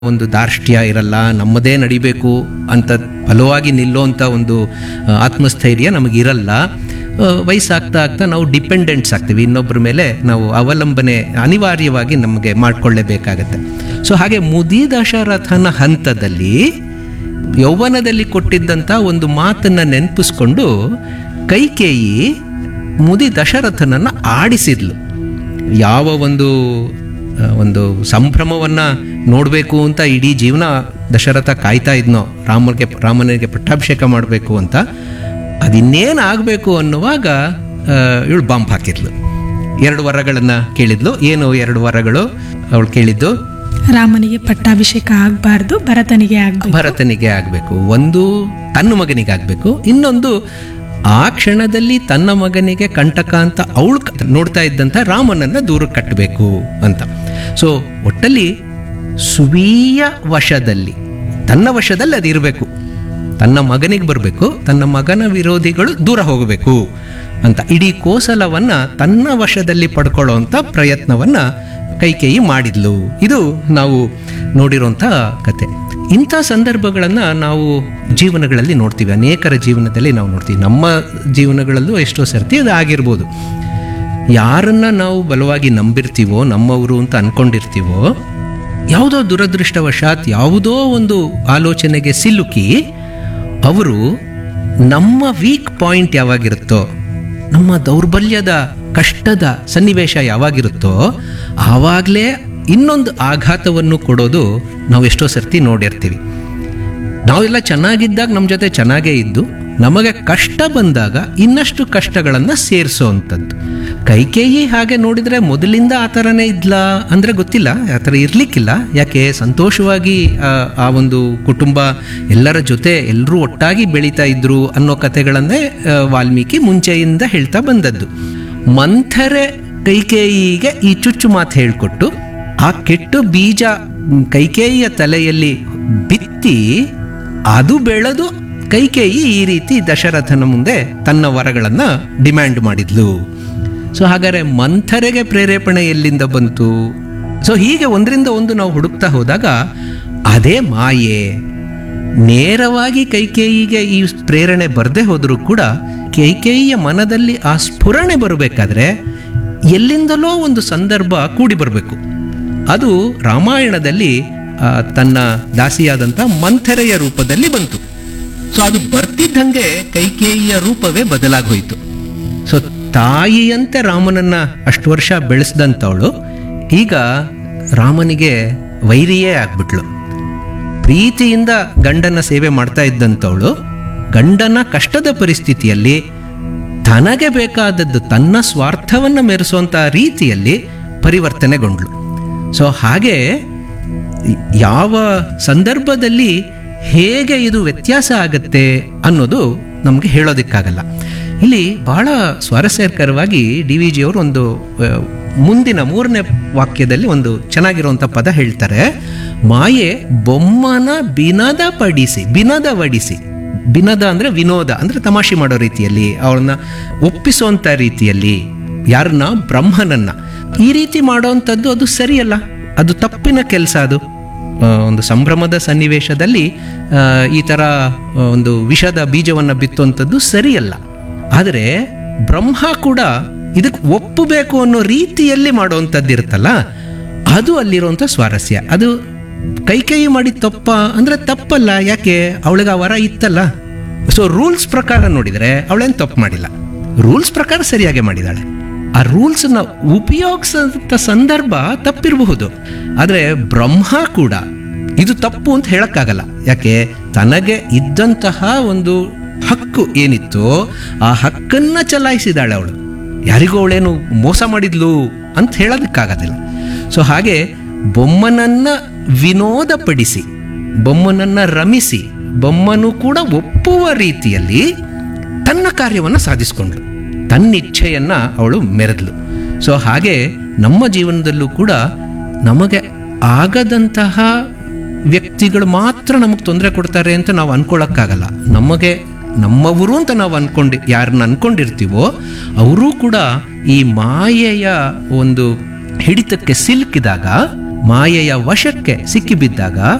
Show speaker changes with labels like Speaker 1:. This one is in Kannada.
Speaker 1: ಒಂದು ದಾರ್ಷ್ಟ್ಯ ಇರಲ್ಲ ನಮ್ಮದೇ ನಡಿಬೇಕು ಅಂತ ಬಲವಾಗಿ ನಿಲ್ಲೋಂಥ ಒಂದು ಆ, ಆತ್ಮಸ್ಥೈರ್ಯ ನಮಗಿರಲ್ಲ ಆ, ವಯಸ್ಸಾಗ್ತಾ ಆಗ್ತಾ ನಾವು ಡಿಪೆಂಡೆಂಟ್ಸ್ ಆಗ್ತೀವಿ ಇನ್ನೊಬ್ಬರ ಮೇಲೆ ನಾವು ಅವಲಂಬನೆ ಅನಿವಾರ್ಯವಾಗಿ ನಮಗೆ ಮಾಡಿಕೊಳ್ಳೇಬೇಕಾಗತ್ತೆ ಸೊ ಹಾಗೆ ಮುದಿ ದಶರಥನ ಹಂತದಲ್ಲಿ ಯೌವನದಲ್ಲಿ ಕೊಟ್ಟಿದ್ದಂಥ ಒಂದು ಮಾತನ್ನ ನೆನಪಿಸ್ಕೊಂಡು ಕೈಕೇಯಿ ಮುದಿ ದಶರಥನನ್ನ ಆಡಿಸಿದ್ಲು ಯಾವ ಒಂದು ಆ, ಒಂದು ಸಂಭ್ರಮವನ್ನ ನೋಡಬೇಕು ಅಂತ ಇಡೀ ಜೀವನ ದಶರಥ ಕಾಯ್ತಾ ಇದ್ನೋ ರಾಮನಿಗೆ ರಾಮನಿಗೆ ಪಟ್ಟಾಭಿಷೇಕ ಮಾಡಬೇಕು ಅಂತ ಅದಿನ್ನೇನು ಆಗಬೇಕು ಅನ್ನುವಾಗ ಇವಳು ಬಾಂಬ್ ಹಾಕಿದ್ಲು ಎರಡು ವರಗಳನ್ನು ಕೇಳಿದ್ಲು ಏನು ಎರಡು ವರಗಳು ಅವಳು ಕೇಳಿದ್ದು
Speaker 2: ರಾಮನಿಗೆ ಪಟ್ಟಾಭಿಷೇಕ ಆಗಬಾರ್ದು ಭರತನಿಗೆ ಆಗ್ಬೇಕು
Speaker 1: ಭರತನಿಗೆ ಆಗಬೇಕು ಒಂದು ತನ್ನ ಮಗನಿಗೆ ಆಗಬೇಕು ಇನ್ನೊಂದು ಆ ಕ್ಷಣದಲ್ಲಿ ತನ್ನ ಮಗನಿಗೆ ಕಂಟಕ ಅಂತ ಅವಳು ನೋಡ್ತಾ ಇದ್ದಂಥ ರಾಮನನ್ನ ದೂರ ಕಟ್ಟಬೇಕು ಅಂತ ಸೊ ಒಟ್ಟಲ್ಲಿ ಸುವೀಯ ವಶದಲ್ಲಿ ತನ್ನ ವಶದಲ್ಲಿ ಅದು ಇರಬೇಕು ತನ್ನ ಮಗನಿಗೆ ಬರಬೇಕು ತನ್ನ ಮಗನ ವಿರೋಧಿಗಳು ದೂರ ಹೋಗಬೇಕು ಅಂತ ಇಡೀ ಕೋಸಲವನ್ನ ತನ್ನ ವಶದಲ್ಲಿ ಪಡ್ಕೊಳ್ಳೋಂಥ ಪ್ರಯತ್ನವನ್ನ ಕೈಕೇಯಿ ಮಾಡಿದ್ಲು ಇದು ನಾವು ನೋಡಿರೋಂಥ ಕತೆ ಇಂಥ ಸಂದರ್ಭಗಳನ್ನು ನಾವು ಜೀವನಗಳಲ್ಲಿ ನೋಡ್ತೀವಿ ಅನೇಕರ ಜೀವನದಲ್ಲಿ ನಾವು ನೋಡ್ತೀವಿ ನಮ್ಮ ಜೀವನಗಳಲ್ಲೂ ಎಷ್ಟೋ ಸರ್ತಿ ಅದು ಆಗಿರ್ಬೋದು ಯಾರನ್ನ ನಾವು ಬಲವಾಗಿ ನಂಬಿರ್ತೀವೋ ನಮ್ಮವರು ಅಂತ ಅನ್ಕೊಂಡಿರ್ತೀವೋ ಯಾವುದೋ ದುರದೃಷ್ಟವಶಾತ್ ಯಾವುದೋ ಒಂದು ಆಲೋಚನೆಗೆ ಸಿಲುಕಿ ಅವರು ನಮ್ಮ ವೀಕ್ ಪಾಯಿಂಟ್ ಯಾವಾಗಿರುತ್ತೋ ನಮ್ಮ ದೌರ್ಬಲ್ಯದ ಕಷ್ಟದ ಸನ್ನಿವೇಶ ಯಾವಾಗಿರುತ್ತೋ ಆವಾಗಲೇ ಇನ್ನೊಂದು ಆಘಾತವನ್ನು ಕೊಡೋದು ನಾವು ಎಷ್ಟೋ ಸರ್ತಿ ನೋಡಿರ್ತೀವಿ ನಾವೆಲ್ಲ ಚೆನ್ನಾಗಿದ್ದಾಗ ನಮ್ಮ ಜೊತೆ ಚೆನ್ನಾಗೇ ಇದ್ದು ನಮಗೆ ಕಷ್ಟ ಬಂದಾಗ ಇನ್ನಷ್ಟು ಕಷ್ಟಗಳನ್ನು ಸೇರಿಸೋವಂಥದ್ದು ಕೈಕೇಯಿ ಹಾಗೆ ನೋಡಿದರೆ ಮೊದಲಿಂದ ಆ ಥರನೇ ಇದ್ಲಾ ಅಂದರೆ ಗೊತ್ತಿಲ್ಲ ಆ ಥರ ಇರಲಿಕ್ಕಿಲ್ಲ ಯಾಕೆ ಸಂತೋಷವಾಗಿ ಆ, ಆ ಒಂದು ಕುಟುಂಬ ಎಲ್ಲರ ಜೊತೆ ಎಲ್ಲರೂ ಒಟ್ಟಾಗಿ ಬೆಳೀತಾ ಇದ್ರು ಅನ್ನೋ ಕಥೆಗಳನ್ನೇ ಆ, ವಾಲ್ಮೀಕಿ ಮುಂಚೆಯಿಂದ ಹೇಳ್ತಾ ಬಂದದ್ದು ಮಂಥರೆ ಕೈಕೇಯಿಗೆ ಈ ಚುಚ್ಚು ಮಾತು ಹೇಳಿಕೊಟ್ಟು ಆ ಕೆಟ್ಟು ಬೀಜ ಮ್, ಕೈಕೇಯಿಯ ತಲೆಯಲ್ಲಿ ಬಿತ್ತಿ ಅದು ಬೆಳೆದು ಕೈಕೇಯಿ ಈ ರೀತಿ ದಶರಥನ ಮುಂದೆ ತನ್ನ ವರಗಳನ್ನು ಡಿಮ್ಯಾಂಡ್ ಮಾಡಿದ್ಲು ಸೊ ಹಾಗಾದ್ರೆ ಮಂಥರೆಗೆ ಪ್ರೇರೇಪಣೆ ಎಲ್ಲಿಂದ ಬಂತು ಸೊ ಹೀಗೆ ಒಂದರಿಂದ ಒಂದು ನಾವು ಹುಡುಕ್ತಾ ಹೋದಾಗ ಅದೇ ಮಾಯೆ ನೇರವಾಗಿ ಕೈಕೇಯಿಗೆ ಈ ಪ್ರೇರಣೆ ಬರದೇ ಹೋದರೂ ಕೂಡ ಕೈಕೇಯಿಯ ಮನದಲ್ಲಿ ಆ ಸ್ಫುರಣೆ ಬರಬೇಕಾದ್ರೆ ಎಲ್ಲಿಂದಲೋ ಒಂದು ಸಂದರ್ಭ ಕೂಡಿ ಬರಬೇಕು ಅದು ರಾಮಾಯಣದಲ್ಲಿ ಆ, ತನ್ನ ದಾಸಿಯಾದಂಥ ಮಂಥರೆಯ ರೂಪದಲ್ಲಿ ಬಂತು ಸೊ ಅದು ಬರ್ತಿದ್ದಂಗೆ ಕೈಕೇಯಿಯ ರೂಪವೇ ಬದಲಾಗೋಯ್ತು ಸೊ ತಾಯಿಯಂತೆ ರಾಮನನ್ನ ಅಷ್ಟು ವರ್ಷ ಬೆಳೆಸ್ದಂಥವಳು ಈಗ ರಾಮನಿಗೆ ವೈರಿಯೇ ಆಗ್ಬಿಟ್ಲು ಪ್ರೀತಿಯಿಂದ ಗಂಡನ ಸೇವೆ ಮಾಡ್ತಾ ಇದ್ದಂಥವಳು ಗಂಡನ ಕಷ್ಟದ ಪರಿಸ್ಥಿತಿಯಲ್ಲಿ ತನಗೆ ಬೇಕಾದದ್ದು ತನ್ನ ಸ್ವಾರ್ಥವನ್ನು ಮೆರೆಸುವಂಥ ರೀತಿಯಲ್ಲಿ ಪರಿವರ್ತನೆಗೊಂಡ್ಳು ಸೊ ಹಾಗೆ ಯಾವ ಸಂದರ್ಭದಲ್ಲಿ ಹೇಗೆ ಇದು ವ್ಯತ್ಯಾಸ ಆಗತ್ತೆ ಅನ್ನೋದು ನಮಗೆ ಹೇಳೋದಕ್ಕಾಗಲ್ಲ ಇಲ್ಲಿ ಬಹಳ ಸ್ವಾರಸ್ಯಕರವಾಗಿ ಡಿ ವಿ ಜಿಯವರು ಒಂದು ಆ, ಮುಂದಿನ ಮೂರನೇ ವಾಕ್ಯದಲ್ಲಿ ಒಂದು ಚೆನ್ನಾಗಿರುವಂಥ ಪದ ಹೇಳ್ತಾರೆ ಮಾಯೆ ಬೊಮ್ಮನ ಬಿನದ ಪಡಿಸಿ ಬಿನದ ವಡಿಸಿ ಬಿನದ ಅಂದರೆ ವಿನೋದ ಅಂದರೆ ತಮಾಷೆ ಮಾಡೋ ರೀತಿಯಲ್ಲಿ ಅವಳನ್ನ ಒಪ್ಪಿಸುವಂಥ ರೀತಿಯಲ್ಲಿ ಯಾರನ್ನ ಬ್ರಹ್ಮನನ್ನ ಈ ರೀತಿ ಮಾಡೋವಂಥದ್ದು ಅದು ಸರಿಯಲ್ಲ ಅದು ತಪ್ಪಿನ ಕೆಲಸ ಅದು ಆ, ಒಂದು ಸಂಭ್ರಮದ ಸನ್ನಿವೇಶದಲ್ಲಿ ಆ, ಈ ಥರ ಆ, ಒಂದು ವಿಷದ ಬೀಜವನ್ನು ಬಿತ್ತುವಂಥದ್ದು ಸರಿಯಲ್ಲ ಆದರೆ ಬ್ರಹ್ಮ ಕೂಡ ಇದಕ್ಕೆ ಒಪ್ಪಬೇಕು ಅನ್ನೋ ರೀತಿಯಲ್ಲಿ ಮಾಡುವಂಥದ್ದು ಇರುತ್ತಲ್ಲ ಅದು ಅಲ್ಲಿರುವಂಥ ಸ್ವಾರಸ್ಯ ಅದು ಕೈಕೈ ಮಾಡಿದ ತಪ್ಪ ಅಂದರೆ ತಪ್ಪಲ್ಲ ಯಾಕೆ ಅವಳಿಗೆ ಆ ವರ ಇತ್ತಲ್ಲ ಸೊ ರೂಲ್ಸ್ ಪ್ರಕಾರ ನೋಡಿದರೆ ಅವಳೇನು ತಪ್ಪು ಮಾಡಿಲ್ಲ ರೂಲ್ಸ್ ಪ್ರಕಾರ ಸರಿಯಾಗಿ ಮಾಡಿದಾಳೆ ಆ ರೂಲ್ಸ್ನ ಉಪಯೋಗಿಸಂತ ಸಂದರ್ಭ ತಪ್ಪಿರಬಹುದು ಆದರೆ ಬ್ರಹ್ಮ ಕೂಡ ಇದು ತಪ್ಪು ಅಂತ ಹೇಳಕ್ಕಾಗಲ್ಲ ಯಾಕೆ ತನಗೆ ಇದ್ದಂತಹ ಒಂದು ಹಕ್ಕು ಏನಿತ್ತು ಆ ಹಕ್ಕನ್ನ ಚಲಾಯಿಸಿದಾಳೆ ಅವಳು ಯಾರಿಗೂ ಅವಳೇನು ಮೋಸ ಮಾಡಿದ್ಲು ಅಂತ ಹೇಳೋದಕ್ಕಾಗೋದಿಲ್ಲ ಸೊ ಹಾಗೆ ಬೊಮ್ಮನನ್ನ ವಿನೋದಪಡಿಸಿ ಬೊಮ್ಮನನ್ನ ರಮಿಸಿ ಬೊಮ್ಮನು ಕೂಡ ಒಪ್ಪುವ ರೀತಿಯಲ್ಲಿ ತನ್ನ ಕಾರ್ಯವನ್ನು ಸಾಧಿಸಿಕೊಂಡ್ಳು ತನ್ನ ಇಚ್ಛೆಯನ್ನ ಅವಳು ಮೆರೆದ್ಲು ಸೊ ಹಾಗೆ ನಮ್ಮ ಜೀವನದಲ್ಲೂ ಕೂಡ ನಮಗೆ ಆಗದಂತಹ ವ್ಯಕ್ತಿಗಳು ಮಾತ್ರ ನಮಗೆ ತೊಂದರೆ ಕೊಡ್ತಾರೆ ಅಂತ ನಾವು ಅನ್ಕೊಳ್ಳೋಕ್ಕಾಗಲ್ಲ ನಮಗೆ ನಮ್ಮವರು ಅಂತ ನಾವು ಅನ್ಕೊಂಡು ಯಾರನ್ನ ಅನ್ಕೊಂಡಿರ್ತೀವೋ ಅವರೂ ಕೂಡ ಈ ಮಾಯೆಯ ಒಂದು ಹಿಡಿತಕ್ಕೆ ಸಿಲುಕಿದಾಗ ಮಾಯೆಯ ವಶಕ್ಕೆ ಸಿಕ್ಕಿಬಿದ್ದಾಗ